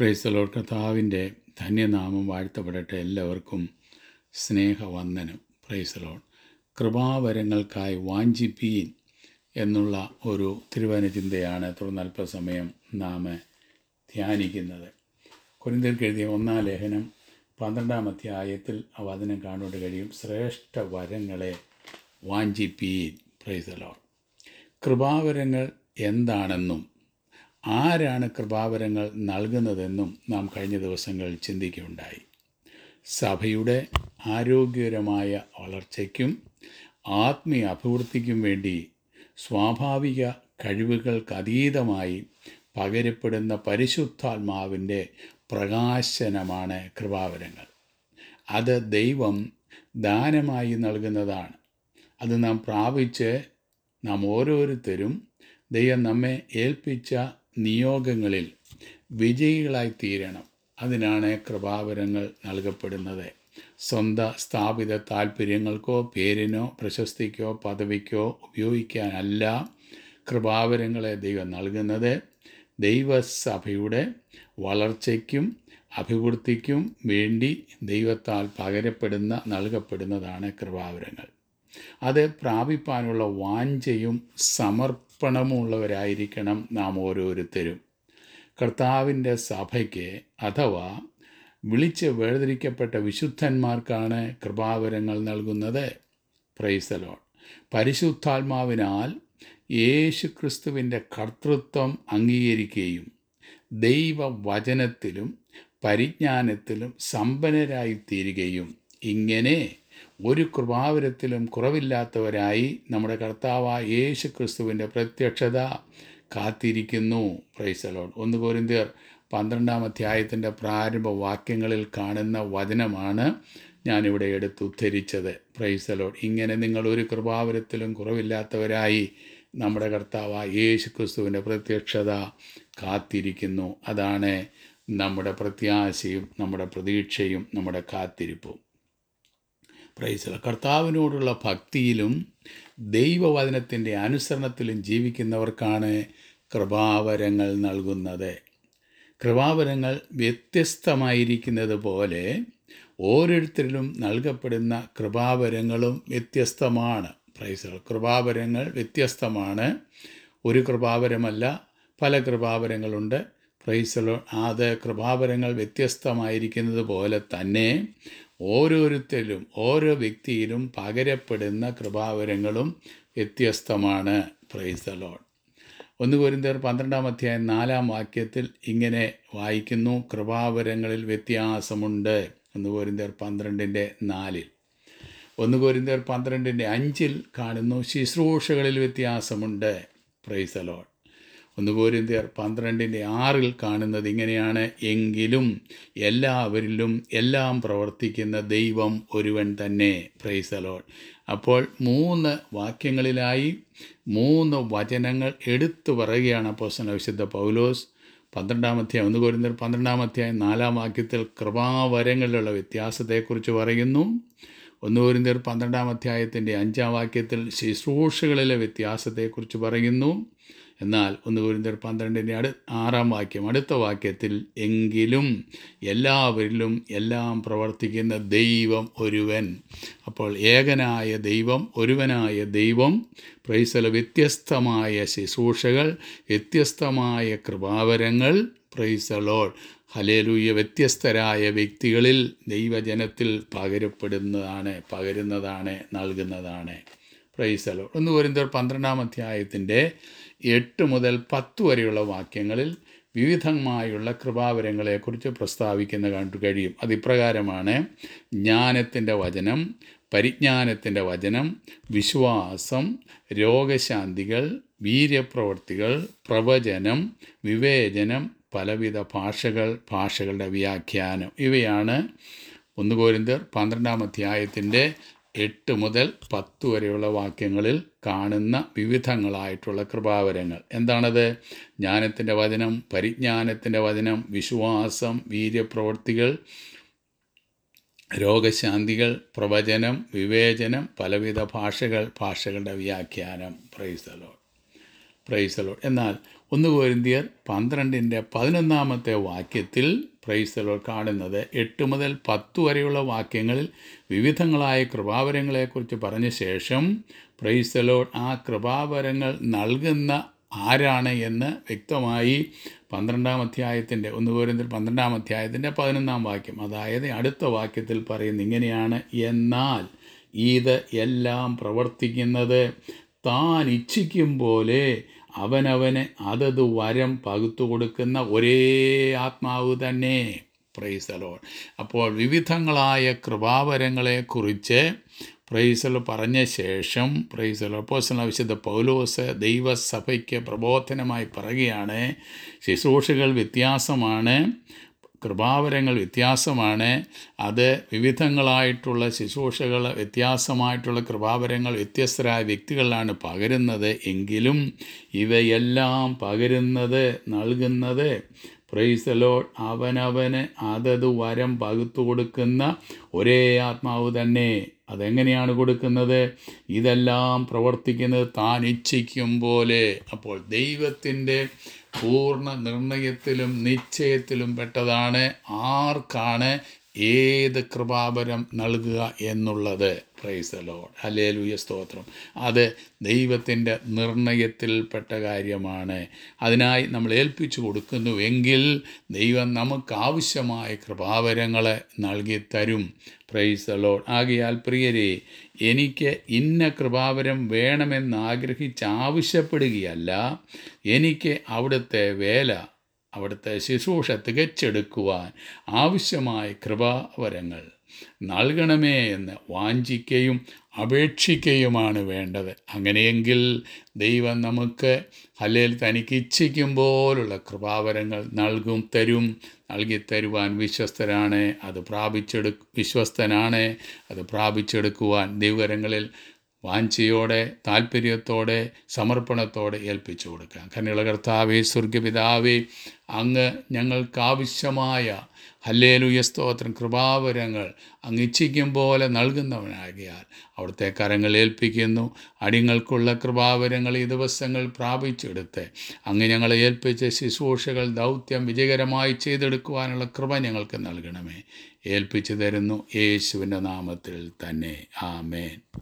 പ്രൈസലോർ കർത്താവിൻ്റെ ധന്യനാമം വാഴ്ത്തപ്പെടട്ടെ എല്ലാവർക്കും സ്നേഹവന്ദനം പ്രൈസലോൺ കൃപാവരങ്ങൾക്കായി വാഞ്ചിപ്പീൻ എന്നുള്ള ഒരു തിരുവന ചിന്തയാണ് തുടർന്ന് അല്പസമയം നാം ധ്യാനിക്കുന്നത് കുരിന്തിർക്ക് എഴുതിയ ഒന്നാം ലേഖനം പന്ത്രണ്ടാം അധ്യായത്തിൽ ആ വചനം കാണുവാൻ കഴിയും ശ്രേഷ്ഠ വരങ്ങളെ വാഞ്ചിപ്പീൻ പ്രൈസലോൺ കൃപാവരങ്ങൾ എന്താണെന്നും ആരാണ് കൃപാവരങ്ങൾ നൽകുന്നതെന്നും നാം കഴിഞ്ഞ ദിവസങ്ങളിൽ ചിന്തിക്കുകയുണ്ടായി സഭയുടെ ആരോഗ്യകരമായ വളർച്ചയ്ക്കും ആത്മീയ അഭിവൃദ്ധിക്കും വേണ്ടി സ്വാഭാവിക കഴിവുകൾക്ക് അതീതമായി പകരപ്പെടുന്ന പരിശുദ്ധാത്മാവിൻ്റെ പ്രകാശനമാണ് കൃപാവരങ്ങൾ അത് ദൈവം ദാനമായി നൽകുന്നതാണ് അത് നാം പ്രാപിച്ച് നാം ഓരോരുത്തരും ദൈവം നമ്മെ ഏൽപ്പിച്ച നിയോഗങ്ങളിൽ വിജയികളായി തീരണം അതിനാണ് കൃപാവരങ്ങൾ നൽകപ്പെടുന്നത് സ്വന്തം സ്ഥാപിത താല്പര്യങ്ങൾക്കോ പേരിനോ പ്രശസ്തിക്കോ പദവിക്കോ ഉപയോഗിക്കാനല്ല കൃപാവരങ്ങളെ ദൈവം നൽകുന്നത് ദൈവസഭയുടെ വളർച്ചയ്ക്കും അഭിവൃദ്ധിക്കും വേണ്ടി ദൈവത്താൽ പകരപ്പെടുന്ന നൽകപ്പെടുന്നതാണ് കൃപാവരങ്ങൾ അത് പ്രാപിപ്പാനുള്ള വാഞ്ചയും സമർപ്പണമുള്ളവരായിരിക്കണം നാം ഓരോരുത്തരും കർത്താവിൻ്റെ സഭയ്ക്ക് അഥവാ വിളിച്ച് വേർതിരിക്കപ്പെട്ട വിശുദ്ധന്മാർക്കാണ് കൃപാവരങ്ങൾ നൽകുന്നത് പ്രൈസലോൺ പരിശുദ്ധാത്മാവിനാൽ യേശു ക്രിസ്തുവിൻ്റെ കർത്തൃത്വം അംഗീകരിക്കുകയും ദൈവവചനത്തിലും പരിജ്ഞാനത്തിലും സമ്പന്നരായി തീരുകയും ഇങ്ങനെ ഒരു കൃപാവരത്തിലും കുറവില്ലാത്തവരായി നമ്മുടെ കർത്താവായ യേശു ക്രിസ്തുവിൻ്റെ പ്രത്യക്ഷത കാത്തിരിക്കുന്നു പ്രൈസലോൺ ഒന്ന് കോരിന്തിയർ പന്ത്രണ്ടാം അധ്യായത്തിൻ്റെ പ്രാരംഭ വാക്യങ്ങളിൽ കാണുന്ന വചനമാണ് ഞാനിവിടെ എടുത്ത് ഉദ്ധരിച്ചത് പ്രൈസലോൺ ഇങ്ങനെ നിങ്ങൾ ഒരു കൃപാവരത്തിലും കുറവില്ലാത്തവരായി നമ്മുടെ കർത്താവായ യേശു ക്രിസ്തുവിൻ്റെ പ്രത്യക്ഷത കാത്തിരിക്കുന്നു അതാണ് നമ്മുടെ പ്രത്യാശയും നമ്മുടെ പ്രതീക്ഷയും നമ്മുടെ കാത്തിരിപ്പും പ്രൈസല കർത്താവിനോടുള്ള ഭക്തിയിലും ദൈവവചനത്തിൻ്റെ അനുസരണത്തിലും ജീവിക്കുന്നവർക്കാണ് കൃപാവരങ്ങൾ നൽകുന്നത് കൃപാവരങ്ങൾ വ്യത്യസ്തമായിരിക്കുന്നത് പോലെ ഓരോരുത്തരിലും നൽകപ്പെടുന്ന കൃപാവരങ്ങളും വ്യത്യസ്തമാണ് പ്രൈസൽ കൃപാവരങ്ങൾ വ്യത്യസ്തമാണ് ഒരു കൃപാവരമല്ല പല കൃപാവരങ്ങളുണ്ട് പ്രൈസലോ അത് കൃപാവരങ്ങൾ വ്യത്യസ്തമായിരിക്കുന്നത് പോലെ തന്നെ ഓരോരുത്തരിലും ഓരോ വ്യക്തിയിലും പകരപ്പെടുന്ന കൃപാവരങ്ങളും വ്യത്യസ്തമാണ് പ്രൈസലോൺ ഒന്ന് കോരിന്തർ പന്ത്രണ്ടാം അധ്യായം നാലാം വാക്യത്തിൽ ഇങ്ങനെ വായിക്കുന്നു കൃപാവരങ്ങളിൽ വ്യത്യാസമുണ്ട് ഒന്ന് കോരിന്തർ പന്ത്രണ്ടിൻ്റെ നാലിൽ ഒന്ന് കോരിന്തർ പന്ത്രണ്ടിൻ്റെ അഞ്ചിൽ കാണുന്നു ശുശ്രൂഷകളിൽ വ്യത്യാസമുണ്ട് പ്രൈസലോൺ ഒന്ന് കോരിന്ത്യർ പന്ത്രണ്ടിൻ്റെ ആറിൽ കാണുന്നത് ഇങ്ങനെയാണ് എങ്കിലും എല്ലാവരിലും എല്ലാം പ്രവർത്തിക്കുന്ന ദൈവം ഒരുവൻ തന്നെ പ്രൈസലോൺ അപ്പോൾ മൂന്ന് വാക്യങ്ങളിലായി മൂന്ന് വചനങ്ങൾ എടുത്തു പറയുകയാണ് അപ്പോസന വിശുദ്ധ പൗലോസ് പന്ത്രണ്ടാം അധ്യായം ഒന്ന് കോരിന്തർ പന്ത്രണ്ടാം അധ്യായം നാലാം വാക്യത്തിൽ കൃപാവരങ്ങളിലുള്ള വ്യത്യാസത്തെക്കുറിച്ച് പറയുന്നു ഒന്ന് കോരിന്തർ പന്ത്രണ്ടാം അധ്യായത്തിൻ്റെ അഞ്ചാം വാക്യത്തിൽ ശുശ്രൂഷകളിലെ വ്യത്യാസത്തെക്കുറിച്ച് പറയുന്നു എന്നാൽ ഒന്ന് കോരിന്തർ പന്ത്രണ്ടിൻ്റെ അടു ആറാം വാക്യം അടുത്ത വാക്യത്തിൽ എങ്കിലും എല്ലാവരിലും എല്ലാം പ്രവർത്തിക്കുന്ന ദൈവം ഒരുവൻ അപ്പോൾ ഏകനായ ദൈവം ഒരുവനായ ദൈവം പ്രൈസല വ്യത്യസ്തമായ ശുശ്രൂഷകൾ വ്യത്യസ്തമായ കൃപാവരങ്ങൾ പ്രൈസലോൾ ഹലേലൂയ വ്യത്യസ്തരായ വ്യക്തികളിൽ ദൈവജനത്തിൽ പകരപ്പെടുന്നതാണ് പകരുന്നതാണ് നൽകുന്നതാണ് പ്രൈസലോ ഒന്ന് വരുന്നവർ പന്ത്രണ്ടാം അധ്യായത്തിൻ്റെ എട്ട് മുതൽ പത്ത് വരെയുള്ള വാക്യങ്ങളിൽ വിവിധമായുള്ള കൃപാവരങ്ങളെക്കുറിച്ച് പ്രസ്താവിക്കുന്ന കണ്ടു കഴിയും അതിപ്രകാരമാണ് ജ്ഞാനത്തിൻ്റെ വചനം പരിജ്ഞാനത്തിൻ്റെ വചനം വിശ്വാസം രോഗശാന്തികൾ വീര്യപ്രവർത്തികൾ പ്രവചനം വിവേചനം പലവിധ ഭാഷകൾ ഭാഷകളുടെ വ്യാഖ്യാനം ഇവയാണ് ഒന്ന് കോരിന്തർ പന്ത്രണ്ടാം അധ്യായത്തിൻ്റെ എട്ട് മുതൽ പത്ത് വരെയുള്ള വാക്യങ്ങളിൽ കാണുന്ന വിവിധങ്ങളായിട്ടുള്ള കൃപാവരങ്ങൾ എന്താണത് ജ്ഞാനത്തിൻ്റെ വചനം പരിജ്ഞാനത്തിൻ്റെ വചനം വിശ്വാസം വീര്യപ്രവർത്തികൾ രോഗശാന്തികൾ പ്രവചനം വിവേചനം പലവിധ ഭാഷകൾ ഭാഷകളുടെ വ്യാഖ്യാനം പ്രൈസലോ പ്രൈസലോ എന്നാൽ ഒന്ന് കോരിന്തിയർ പന്ത്രണ്ടിൻ്റെ പതിനൊന്നാമത്തെ വാക്യത്തിൽ പ്രൈസ്തലോ കാണുന്നത് എട്ട് മുതൽ പത്ത് വരെയുള്ള വാക്യങ്ങളിൽ വിവിധങ്ങളായ കൃപാവരങ്ങളെക്കുറിച്ച് പറഞ്ഞ ശേഷം പ്രൈസ്തലോ ആ കൃപാവരങ്ങൾ നൽകുന്ന ആരാണ് എന്ന് വ്യക്തമായി പന്ത്രണ്ടാം അധ്യായത്തിൻ്റെ ഒന്ന് പോരിന്തിൽ പന്ത്രണ്ടാം അധ്യായത്തിൻ്റെ പതിനൊന്നാം വാക്യം അതായത് അടുത്ത വാക്യത്തിൽ പറയുന്നത് ഇങ്ങനെയാണ് എന്നാൽ ഇത് എല്ലാം പ്രവർത്തിക്കുന്നത് താൻ ഇച്ഛിക്കും പോലെ അവനവന് അതത് വരം പകുത്തു കൊടുക്കുന്ന ഒരേ ആത്മാവ് തന്നെ പ്രൈസലോൺ അപ്പോൾ വിവിധങ്ങളായ കൃപാവരങ്ങളെക്കുറിച്ച് പ്രൈസൽ പറഞ്ഞ ശേഷം പ്രൈസൽ അപ്പോസ്തലനായ വിശുദ്ധ പൗലോസ് ദൈവസഭയ്ക്ക് പ്രബോധനമായി പറയുകയാണ് ശുശ്രൂഷകൾ വ്യത്യാസമാണ് കൃപാവരങ്ങൾ വ്യത്യാസമാണ് അത് വിവിധങ്ങളായിട്ടുള്ള ശുശ്രൂഷകൾ വ്യത്യാസമായിട്ടുള്ള കൃപാവരങ്ങൾ വ്യത്യസ്തരായ വ്യക്തികളിലാണ് പകരുന്നത് എങ്കിലും ഇവയെല്ലാം പകരുന്നത് നൽകുന്നത് പ്രൈസലോ അവനവന് അതത് വരം പകുത്തു കൊടുക്കുന്ന ഒരേ ആത്മാവ് തന്നെ അതെങ്ങനെയാണ് കൊടുക്കുന്നത് ഇതെല്ലാം പ്രവർത്തിക്കുന്നത് താൻ ഇച്ഛിക്കും പോലെ അപ്പോൾ ദൈവത്തിൻ്റെ പൂർണ്ണ നിർണയത്തിലും നിശ്ചയത്തിലും പെട്ടതാണ് ആർക്കാണ് ഏത് കൃപാപരം നൽകുക എന്നുള്ളത് പ്രൈസലോ ഹലേലുയ സ്തോത്രം അത് ദൈവത്തിൻ്റെ നിർണയത്തിൽപ്പെട്ട കാര്യമാണ് അതിനായി നമ്മൾ ഏൽപ്പിച്ചു കൊടുക്കുന്നുവെങ്കിൽ ദൈവം നമുക്ക് ആവശ്യമായ കൃപാവരങ്ങളെ നൽകി തരും പ്രൈസലോ ആകിയാൽ പ്രിയരെ എനിക്ക് ഇന്ന കൃപാവരം വേണമെന്ന് ആഗ്രഹിച്ച് ആവശ്യപ്പെടുകയല്ല എനിക്ക് അവിടുത്തെ വേല അവിടുത്തെ ശുശ്രൂഷ തികച്ചെടുക്കുവാൻ ആവശ്യമായ കൃപാവരങ്ങൾ നൽകണമേ എന്ന് വാഞ്ചിക്കുകയും അപേക്ഷിക്കുകയുമാണ് വേണ്ടത് അങ്ങനെയെങ്കിൽ ദൈവം നമുക്ക് അല്ലെങ്കിൽ തനിക്ക് ഇച്ഛിക്കും പോലുള്ള കൃപാവരങ്ങൾ നൽകും തരും നൽകി തരുവാൻ വിശ്വസ്തരാണ് അത് പ്രാപിച്ചെടു വിശ്വസ്തനാണ് അത് പ്രാപിച്ചെടുക്കുവാൻ ദൈവകരങ്ങളിൽ വാഞ്ചയോടെ താല്പര്യത്തോടെ സമർപ്പണത്തോടെ ഏൽപ്പിച്ചു കൊടുക്കാം കന്നുള്ള കർത്താവേ സ്വർഗപിതാവേ അങ്ങ് ഞങ്ങൾക്കാവശ്യമായ ഹല്ലേലുയ സ്തോത്രം കൃപാവരങ്ങൾ അങ്ങ് ഇച്ഛിക്കും പോലെ നൽകുന്നവനാകിയാൽ അവിടുത്തെ കരങ്ങൾ ഏൽപ്പിക്കുന്നു അടിങ്ങൾക്കുള്ള കൃപാവരങ്ങൾ ഈ ദിവസങ്ങൾ പ്രാപിച്ചെടുത്ത് അങ്ങ് ഞങ്ങളെ ഏൽപ്പിച്ച ശുശ്രൂഷകൾ ദൗത്യം വിജയകരമായി ചെയ്തെടുക്കുവാനുള്ള കൃപ ഞങ്ങൾക്ക് നൽകണമേ ഏൽപ്പിച്ചു തരുന്നു യേശുവിൻ്റെ നാമത്തിൽ തന്നെ ആമേൻ